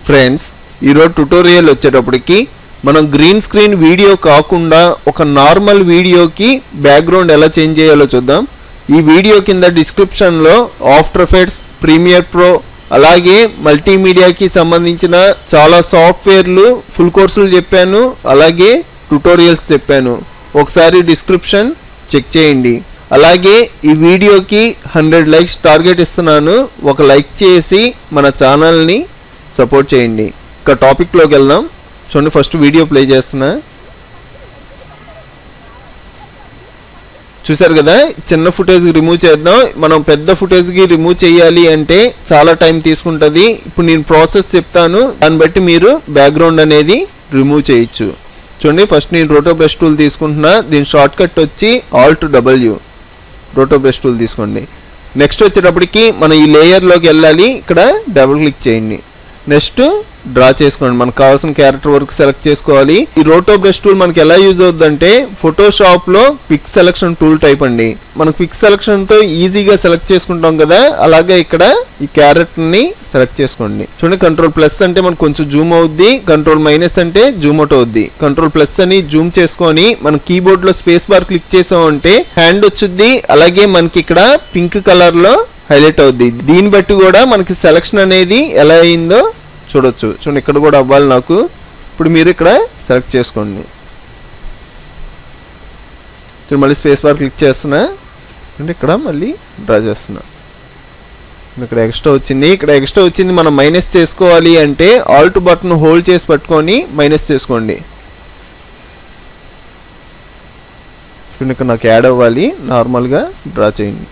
friends ఈరోజు tutorial వచ్చేటప్పటికి మనం గ్రీన్ స్క్రీన్ వీడియో కాకుండా ఒక నార్మల్ వీడియోకి బ్యాక్గ్రౌండ్ ఎలా చేంజ్ చేయాలో చూద్దాం ఈ వీడియో కింద డిస్క్రిప్షన్లో ఆఫ్టర్ ఎఫెక్ట్స్ ప్రీమియర్ ప్రో అలాగే మల్టీమీడియాకి సంబంధించిన చాలా సాఫ్ట్వేర్లు ఫుల్ కోర్సులు చెప్పాను అలాగే ట్యుటోరియల్స్ చెప్పాను ఒకసారి డిస్క్రిప్షన్ చెక్ చేయండి అలాగే ఈ వీడియోకి హండ్రెడ్ లైక్స్ టార్గెట్ ఇస్తున్నాను ఒక లైక్ చేసి మన ఛానల్ని సపోర్ట్ చేయండి ఇక టాపిక్లోకి వెళ్దాం చూడండి ఫస్ట్ వీడియో ప్లే చేస్తున్నా చూసారు కదా చిన్న ఫుటేజ్ రిమూవ్ చేద్దాం మనం పెద్ద ఫుటేజ్కి రిమూవ్ చేయాలి అంటే చాలా టైం తీసుకుంటుంది ఇప్పుడు నేను ప్రాసెస్ చెప్తాను దాన్ని బట్టి మీరు బ్యాక్గ్రౌండ్ అనేది రిమూవ్ చేయొచ్చు చూడండి ఫస్ట్ నేను రోటో బ్రష్ టూల్ తీసుకుంటున్నా దీని షార్ట్ కట్ వచ్చి alt W roto brush tool తీసుకోండి నెక్స్ట్ వచ్చేటప్పటికి మనం ఈ లేయర్లోకి వెళ్ళాలి ఇక్కడ డబుల్ క్లిక్ చేయండి నెక్స్ట్ డ్రా చేసుకోండి మనకు కావాల్సిన క్యారెక్టర్ వర్క్ సెలెక్ట్ చేసుకోవాలి ఈ రోటో బ్రష్ టూల్ మనకి ఎలా యూజ్ అవుతుందంటే ఫోటోషాప్ లో పిక్ సెలక్షన్ టూల్ టైప్ అండి మనకు పిక్ సెలక్షన్ తో ఈజీగా సెలెక్ట్ చేసుకుంటాం కదా అలాగే ఇక్కడ ఈ క్యారెక్టర్ ని సెలెక్ట్ చేసుకోండి చూడండి కంట్రోల్ ప్లస్ అంటే మనకు కొంచెం జూమ్ అవుద్ది కంట్రోల్ మైనస్ అంటే జూమ్ అవుట్ అవుద్ది కంట్రోల్ ప్లస్ అని జూమ్ చేసుకొని మనం కీబోర్డ్ లో స్పేస్ బార్ క్లిక్ చేసామంటే హ్యాండ్ వచ్చుద్ది అలాగే మనకి ఇక్కడ పింక్ కలర్ లో హైలైట్ అవుద్ది దీన్ని బట్టి కూడా మనకి సెలక్షన్ అనేది ఎలా అయిందో చూడొచ్చు చూడండి ఇక్కడ కూడా అవ్వాలి నాకు ఇప్పుడు మీరు ఇక్కడ సెలెక్ట్ చేసుకోండి చూడండి మళ్ళీ స్పేస్ బార్ క్లిక్ చేస్తున్నా అంటే ఇక్కడ మళ్ళీ డ్రా చేస్తున్నా ఇక్కడ ఎక్స్ట్రా వచ్చింది ఇక్కడ ఎక్స్ట్రా వచ్చింది మనం మైనస్ చేసుకోవాలి అంటే ఆల్ట్ బటన్ హోల్డ్ చేసి పట్టుకొని మైనస్ చేసుకోండి చూడండి ఇక్కడ నాకు యాడ్ అవ్వాలి నార్మల్గా డ్రా చేయండి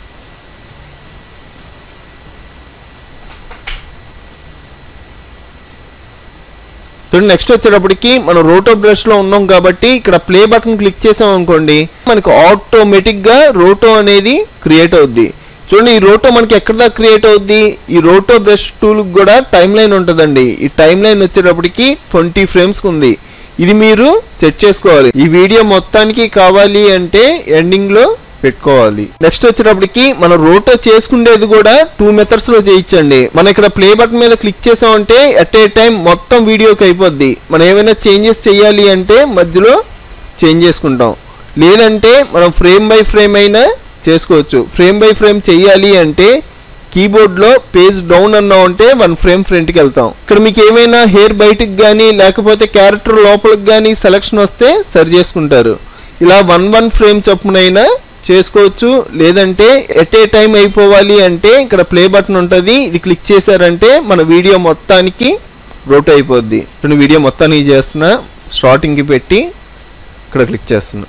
చూడండి నెక్స్ట్ వచ్చేటప్పటికి మనం రోటో బ్రష్ లో ఉన్నాం కాబట్టి ఇక్కడ ప్లే బటన్ క్లిక్ చేసాం అనుకోండి మనకు ఆటోమేటిక్ గా రోటో అనేది క్రియేట్ అవుద్ది చూడండి ఈ రోటో మనకి ఎక్కడ దాకా క్రియేట్ అవుద్ది ఈ రోటో బ్రష్ టూల్ కూడా టైం లైన్ ఉంటుందండి ఈ టైం లైన్ వచ్చేటప్పటికి ట్వంటీ ఫ్రేమ్స్ ఉంది ఇది మీరు సెట్ చేసుకోవాలి ఈ వీడియో మొత్తానికి కావాలి అంటే ఎండింగ్ లో పెట్టుకోవాలి నెక్స్ట్ వచ్చేటప్పటికి మనం రోటో చేసుకునేది కూడా టూ మెథడ్స్ లో చేయించండి మనం ఇక్కడ ప్లే బటన్ మీద క్లిక్ చేసామంటే అట్ ఏ టైం మొత్తం వీడియోకి అయిపోద్ది మనం ఏమైనా చేంజెస్ చేయాలి అంటే మధ్యలో చేంజ్ చేసుకుంటాం లేదంటే మనం ఫ్రేమ్ బై ఫ్రేమ్ అయినా చేసుకోవచ్చు ఫ్రేమ్ బై ఫ్రేమ్ చేయాలి అంటే కీబోర్డ్ లో పేజ్ డౌన్ అన్నా ఉంటే వన్ ఫ్రేమ్ ఫ్రంట్కి వెళ్తాం ఇక్కడ మీకు ఏమైనా హెయిర్ బయటకు కానీ లేకపోతే క్యారెక్టర్ లోపలికి కానీ సెలక్షన్ వస్తే సరి చేసుకుంటారు ఇలా వన్ వన్ ఫ్రేమ్ చొప్పునైనా చేసుకోవచ్చు లేదంటే ఎట్ ఏ టైం అయిపోవాలి అంటే ఇక్కడ ప్లే బటన్ ఉంటుంది ఇది క్లిక్ చేశారంటే మన వీడియో మొత్తానికి రోట్ అయిపోద్ది నేను వీడియో మొత్తానికి చేస్తున్నా స్టార్టింగ్కి పెట్టి ఇక్కడ క్లిక్ చేస్తున్నా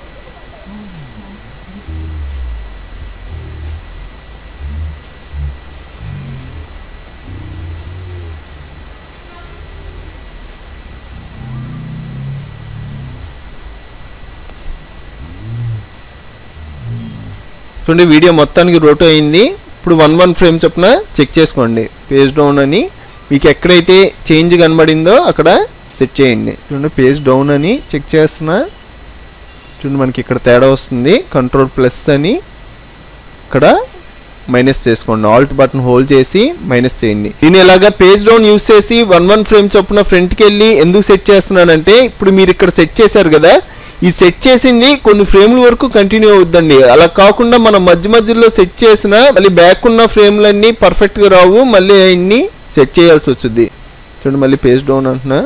చూడండి వీడియో మొత్తానికి రోటో అయింది ఇప్పుడు వన్ వన్ ఫ్రేమ్ చొప్పున చెక్ చేసుకోండి పేజ్ డౌన్ అని మీకు ఎక్కడైతే చేంజ్ కనబడిందో అక్కడ సెట్ చేయండి చూడండి పేజ్ డౌన్ అని చెక్ చేస్తున్నా చూడండి మనకి ఇక్కడ తేడా వస్తుంది కంట్రోల్ ప్లస్ అని ఇక్కడ మైనస్ చేసుకోండి ఆల్ట్ బటన్ హోల్డ్ చేసి మైనస్ చేయండి దీన్ని ఇలాగా పేజ్ డౌన్ యూస్ చేసి వన్ వన్ ఫ్రేమ్ చొప్పున ఫ్రంట్కి వెళ్ళి ఎందుకు సెట్ చేస్తున్నానంటే ఇప్పుడు మీరు ఇక్కడ సెట్ చేశారు కదా ఈ సెట్ చేసింది కొన్ని ఫ్రేమ్ల వరకు కంటిన్యూ అవుద్దండి అలా కాకుండా మనం మధ్య మధ్యలో సెట్ చేసిన మళ్ళీ బ్యాక్ ఉన్న ఫ్రేమ్లన్నీ పర్ఫెక్ట్గా రావు మళ్ళీ అన్ని సెట్ చేయాల్సి వచ్చింది చూడండి మళ్ళీ పేజ్ డౌన్ అంటున్నా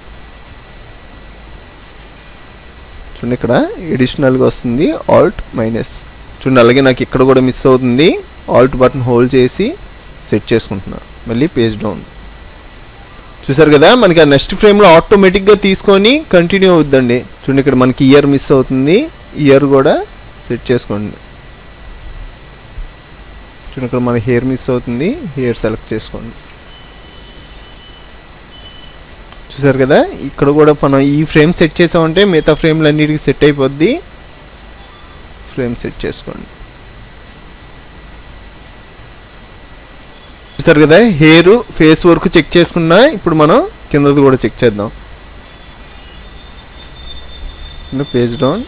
చూడండి ఇక్కడ ఎడిషనల్గా వస్తుంది ఆల్ట్ మైనస్ చూడండి అలాగే నాకు ఇక్కడ కూడా మిస్ అవుతుంది ఆల్ట్ బటన్ హోల్డ్ చేసి సెట్ చేసుకుంటున్నా మళ్ళీ పేజ్ డౌన్ చూసారు కదా మనకి ఆ నెక్స్ట్ ఫ్రేమ్లో ఆటోమేటిక్గా తీసుకొని కంటిన్యూ అవుద్దండి చూడండి ఇక్కడ మనకి ఇయర్ మిస్ అవుతుంది ఇయర్ కూడా సెట్ చేసుకోండి చూడండి ఇక్కడ మన హెయిర్ మిస్ అవుతుంది హెయిర్ సెలెక్ట్ చేసుకోండి చూసారు కదా ఇక్కడ కూడా మనం ఈ ఫ్రేమ్ సెట్ చేసామంటే మిగతా ఫ్రేమ్లు అన్నిటికీ సెట్ అయిపోద్ది ఫ్రేమ్ సెట్ చేసుకోండి చూసారు కదా హెయిర్ ఫేస్ వరకు చెక్ చేసుకున్నా ఇప్పుడు మనం కిందది కూడా చెక్ చేద్దాం పేజ్ డౌన్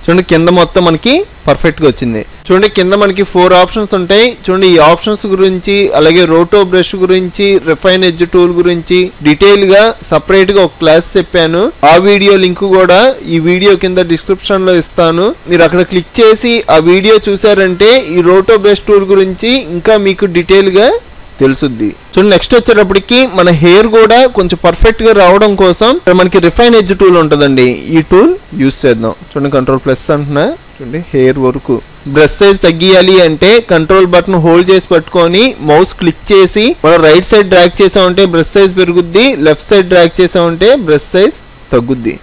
చూడండి కింద మొత్తం మనకి పర్ఫెక్ట్ గా వచ్చింది చూడండి కింద మనకి ఫోర్ ఆప్షన్స్ ఉంటాయి చూడండి ఈ ఆప్షన్స్ గురించి అలాగే రోటో బ్రష్ గురించి రిఫైన్ ఎడ్జ్ టూల్ గురించి డీటెయిల్ గా సపరేట్ గా ఒక క్లాస్ చెప్పాను ఆ వీడియో లింక్ కూడా ఈ వీడియో కింద డిస్క్రిప్షన్ లో ఇస్తాను మీరు అక్కడ క్లిక్ చేసి ఆ వీడియో చూసారంటే ఈ రోటో బ్రష్ టూల్ గురించి ఇంకా మీకు డీటెయిల్ గా తెలుసుద్ది చూడండి నెక్స్ట్ వచ్చేటప్పటికి మన హెయిర్ కూడా కొంచెం పర్ఫెక్ట్ గా రావడం కోసం ఇక్కడ మనకి రిఫైన్ ఎడ్జ్ టూల్ ఉంటుందండి ఈ టూల్ యూస్ చేద్దాం చూడండి కంట్రోల్ ప్లస్ అంటున్నా చూడండి హెయిర్ వరకు బ్రష్ సైజ్ తగ్గియాలి అంటే కంట్రోల్ బటన్ హోల్డ్ చేసి పట్టుకొని మౌస్ క్లిక్ చేసి మనం రైట్ సైడ్ డ్రాగ్ చేసామంటే బ్రష్ సైజ్ పెరుగుద్ది లెఫ్ట్ సైడ్ డ్రాగ్ చేసామంటే బ్రష్ సైజ్ తగ్గుద్ది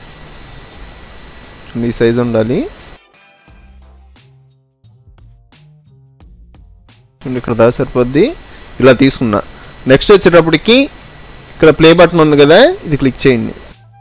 చూడండి ఈ సైజ్ ఉండాలి చూడండి ఇక్కడ దాకా సరిపోద్ది ఇలా తీసుకున్నా నెక్స్ట్ వచ్చేటప్పటికి ఇక్కడ ప్లే బటన్ ఉంది కదా ఇది క్లిక్ చేయండి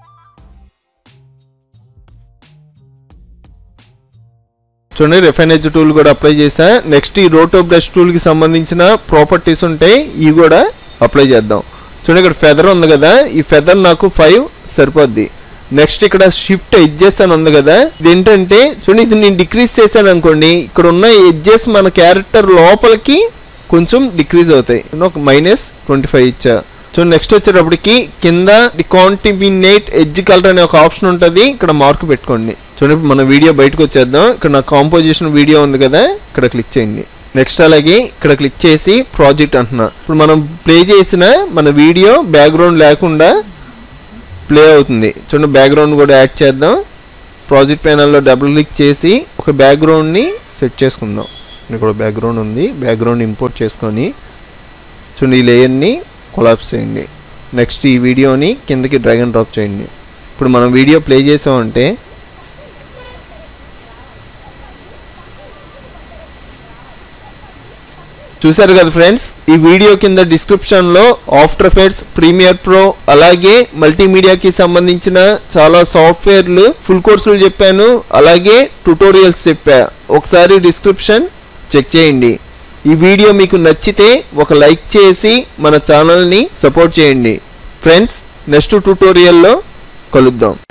చూడండి రిఫైనేజ్ టూల్ కూడా అప్లై చేసా నెక్స్ట్ ఈ రోటో బ్రష్ టూల్ కి సంబంధించిన ప్రాపర్టీస్ ఉంటాయి ఇవి కూడా అప్లై చేద్దాం చూడండి ఇక్కడ ఫెదర్ ఉంది కదా ఈ ఫెదర్ నాకు ఫైవ్ సరిపోద్ది నెక్స్ట్ ఇక్కడ షిఫ్ట్ ఎడ్జెస్ అని ఉంది కదా ఇది ఏంటంటే చూడండి ఇది నేను డిక్రీజ్ చేశాను అనుకోండి ఇక్కడ ఉన్న ఎడ్జెస్ మన క్యారెక్టర్ లోపలికి కొంచెం డిక్రీజ్ అవుతాయి నేను ఒక మైనస్ ట్వంటీ ఫైవ్ ఇచ్చా సో నెక్స్ట్ వచ్చేటప్పటికి కింద డికాంటిమినేట్ ఎడ్జ్ కలర్ అనే ఒక ఆప్షన్ ఉంటుంది ఇక్కడ మార్క్ పెట్టుకోండి చూడండి ఇప్పుడు మన వీడియో బయటకు వచ్చేద్దాం ఇక్కడ నా కాంపోజిషన్ వీడియో ఉంది కదా ఇక్కడ క్లిక్ చేయండి నెక్స్ట్ అలాగే ఇక్కడ క్లిక్ చేసి ప్రాజెక్ట్ అంటున్నా ఇప్పుడు మనం ప్లే చేసిన మన వీడియో బ్యాక్గ్రౌండ్ లేకుండా ప్లే అవుతుంది చూడండి బ్యాక్గ్రౌండ్ కూడా యాడ్ చేద్దాం ప్రాజెక్ట్ ప్యానల్లో డబుల్ క్లిక్ చేసి ఒక బ్యాక్గ్రౌండ్ని సెట్ చేసుకుందాం ఇక్కడ బ్యాక్గ్రౌండ్ ఉంది బ్యాక్గ్రౌండ్ ఇంపోర్ట్ చేసుకొని చూడండి ఈ లేయర్ని కొలాప్స్ చేయండి నెక్స్ట్ ఈ వీడియోని కిందకి డ్రాగ్ అండ్ డ్రాప్ చేయండి ఇప్పుడు మనం వీడియో ప్లే చేసామంటే చూసారు కదా ఫ్రెండ్స్ ఈ వీడియో కింద డిస్క్రిప్షన్ లో ఆఫ్టర్ ఎఫెక్ట్స్ ప్రీమియర్ ప్రో అలాగే మల్టీమీడియాకి సంబంధించిన చాలా సాఫ్ట్వేర్లు ఫుల్ కోర్సులు చెప్పాను అలాగే ట్యుటోరియల్స్ చెప్పా ఒకసారి డిస్క్రిప్షన్ చెక్ చేయండి ఈ వీడియో మీకు నచ్చితే ఒక లైక్ చేసి మన ఛానల్ని సపోర్ట్ చేయండి ఫ్రెండ్స్ నెక్స్ట్ ట్యుటోరియల్లో కలుద్దాం